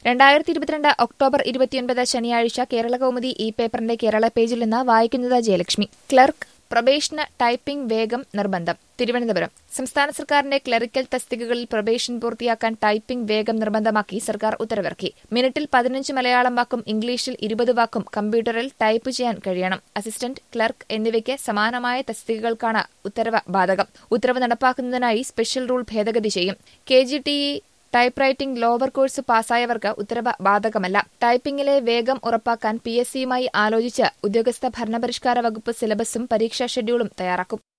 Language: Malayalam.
രണ്ടായിരത്തി ഇരുപത്തിരണ്ട് ഒക്ടോബർ ഇരുപത്തിയൊൻപത് ശനിയാഴ്ച കേരള കൗമുദി ഈ പേപ്പറിന്റെ കേരള പേജിൽ നിന്ന് വായിക്കുന്നത് ജയലക്ഷ്മി ക്ലർക്ക് പ്രൊബേഷന് ടൈപ്പിംഗ് വേഗം നിർബന്ധം തിരുവനന്തപുരം സംസ്ഥാന സർക്കാരിന്റെ ക്ലറിക്കൽ തസ്തികകളിൽ പ്രൊബേഷൻ പൂർത്തിയാക്കാൻ ടൈപ്പിംഗ് വേഗം നിർബന്ധമാക്കി സർക്കാർ ഉത്തരവിറക്കി മിനിറ്റിൽ പതിനഞ്ച് മലയാളം വാക്കും ഇംഗ്ലീഷിൽ ഇരുപത് വാക്കും കമ്പ്യൂട്ടറിൽ ടൈപ്പ് ചെയ്യാൻ കഴിയണം അസിസ്റ്റന്റ് ക്ലർക്ക് എന്നിവയ്ക്ക് സമാനമായ തസ്തികകൾക്കാണ് ഉത്തരവ് ബാധകം ഉത്തരവ് നടപ്പാക്കുന്നതിനായി സ്പെഷ്യൽ റൂൾ ഭേദഗതി ചെയ്യും K G T E type writing lower course പാസ്സായവർക്ക് ഉത്തരവ് ബാധകമല്ല ടൈപ്പിംഗിലെ വേഗം ഉറപ്പാക്കാൻ പി എസ് സിയുമായി ആലോചിച്ച് ഉദ്യോഗസ്ഥ ഭരണപരിഷ്കാര വകുപ്പ് സിലബസും പരീക്ഷാ ഷെഡ്യൂളും തയ്യാറാക്കും